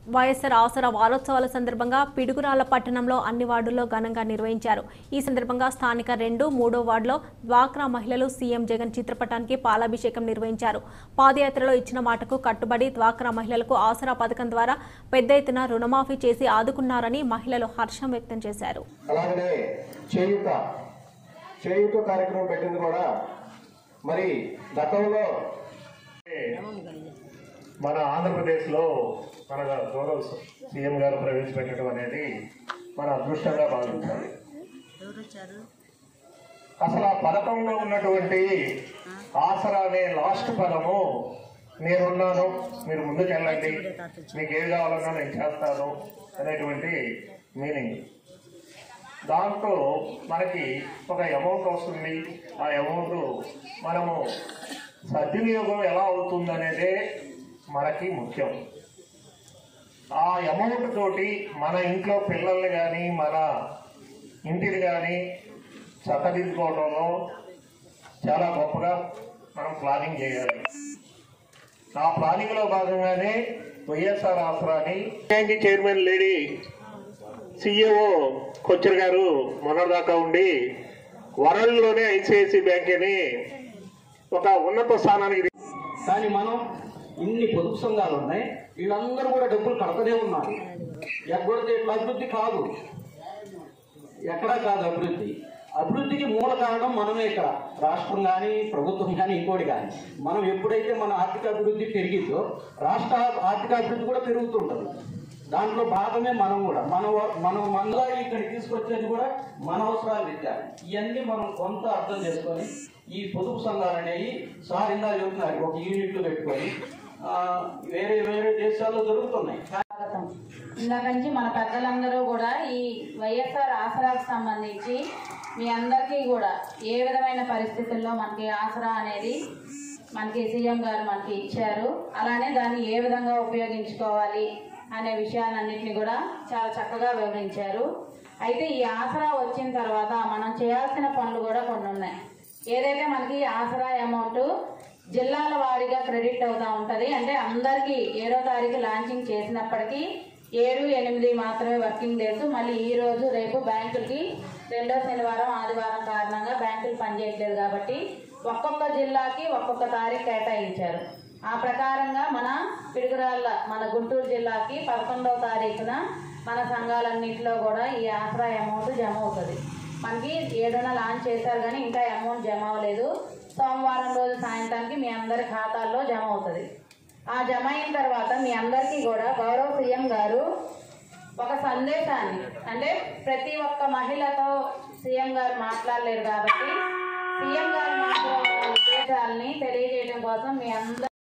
వైఎస్ఆర్ ఆసరా వారోత్సవాల సందర్భంగా పిడుగురాళ్ల పట్టణంలో అన్ని వార్డుల్లో ఘనంగా నిర్వహించారు ఈ సందర్భంగా స్థానిక రెండు మూడో వార్డులో డ్వాక్రా మహిళలు సీఎం జగన్ చిత్రపటానికి పాలాభిషేకం నిర్వహించారు పాదయాత్రలో ఇచ్చిన మాటకు కట్టుబడి డ్వాక్రా మహిళలకు ఆసరా పథకం ద్వారా పెద్ద ఎత్తున రుణమాఫీ చేసి ఆదుకున్నారని మహిళలు హర్షం వ్యక్తం చేశారు అలాగనే చేయుత చేయుత కార్యక్రమం పెట్టింది కూడా మరి గతంలో మన ఆంధ్రప్రదేశ్లో మన గౌరవ సీఎం గారు ప్రవేశపెట్టడం అనేది మన అదృష్టంగా భావించాలి అసలు ఆ పథకంలో ఉన్నటువంటి ఆసరా అనే లాస్ట్ పదము నేనున్నాను మీరు ముందుకెళ్ళండి మీకు ఏది కావాలన్నా నేను చేస్తాను అనేటువంటి మీనింగ్ దాంట్లో మనకి ఒక అమౌంట్ వస్తుంది ఆ అమౌంట్ మనము సద్వినియోగం ఎలా అవుతుంది అనేదే మనకి ముఖ్యం ఆ అమౌంట్ తోటి మన ఇంట్లో పిల్లల్ని కానీ మన ఇంటిని కానీ చక్కదిద్దుకోవడంలో చాలా గొప్పగా మనం ప్లానింగ్ చేయాలి ఆ ప్లానింగ్ లో భాగంగానే వైఎస్ఆర్ ఆసరాని bank chairman lady CEO Kochhar గారు మొన్నటిదాకా ఉండి వరల్డ్లోనే ఐసిఐసి బ్యాంక్ అని ఒక ఉన్నత స్థానానికి కానీ మనం ఇన్ని పొదుపు సంఘాలు ఉన్నాయి వీళ్ళందరూ కూడా డబ్బులు కడతనే ఉన్నారు ఎగ్గొడితే ఇట్లా అభివృద్ధి కాదు ఎక్కడా కాదు అభివృద్ధి అభివృద్ధికి మూల కారణం మనమే ఇక్కడ రాష్ట్రం కానీ ప్రభుత్వం కానీ ఇంకోటి కానీ మనం ఎప్పుడైతే మన ఆర్థిక అభివృద్ధి పెరిగిందో రాష్ట్ర ఆర్థిక అభివృద్ధి కూడా పెరుగుతుంటుంది దాంట్లో భాగమే మనం కూడా మన మనం మనగా ఇక్కడ తీసుకొచ్చేది కూడా మన అవసరాలు ఇచ్చారు ఇవన్నీ మనం కొంత అర్థం చేసుకొని ఈ పొదుపు సంఘాలు అనేవి సార్ ఇందా చెబుతున్నారు ఒక యూనిట్లు పెట్టుకొని ఆ, వేరే వేరే దేశాల్లో జరుగుతున్నాయి స్వాగతం ఇందాక నుంచి మన పెద్దలందరూ కూడా ఈ వైఎస్ఆర్ ఆసరాకు సంబంధించి మీ అందరికీ కూడా ఏ విధమైన పరిస్థితుల్లో మనకి ఆసరా అనేది మనకి సీఎం గారు మనకి ఇచ్చారు అలానే దాన్ని ఏ విధంగా ఉపయోగించుకోవాలి అనే విషయాలన్నింటినీ కూడా చాలా చక్కగా వివరించారు అయితే ఈ ఆసరా వచ్చిన తర్వాత మనం చేయాల్సిన పనులు కూడా కొన్ని ఉన్నాయి ఏదైతే మనకి ఆసరా అమౌంట్ జిల్లాల వారీగా క్రెడిట్ అవుతా ఉంటది అంటే అందరికీ ఏడో తారీఖు లాంచింగ్ చేసినప్పటికీ ఏడు ఎనిమిది మాత్రమే వర్కింగ్ డేస్ మళ్ళీ ఈ రోజు రేపు బ్యాంకులకి రెండో శనివారం ఆదివారం కారణంగా బ్యాంకులు పనిచేయట్లేదు కాబట్టి ఒక్కొక్క జిల్లాకి ఒక్కొక్క తారీఖు కేటాయించారు ఆ ప్రకారంగా మన పిడుగురాళ్ళ మన గుంటూరు జిల్లాకి పదకొండవ తారీఖున మన సంఘాలన్నింటిలో కూడా ఈ ఆసరా అమౌంట్ జమ అవుతుంది మనకి ఏడున లాంచ్ చేశారు కానీ ఇంకా అమౌంట్ జమ అవ్వలేదు సోమవారం రోజు సాయంత్రానికి మీ అందరి ఖాతాల్లో జమ అవుతుంది ఆ జమ అయిన తర్వాత మీ అందరికీ కూడా గౌరవ సీఎం గారు ఒక సందేశాన్ని అంటే ప్రతి ఒక్క మహిళతో సీఎం గారు మాట్లాడలేరు కాబట్టి సీఎం గారు మాట్లాడే ఉద్దేశాలని తెలియజేయడం కోసం మీ అందరి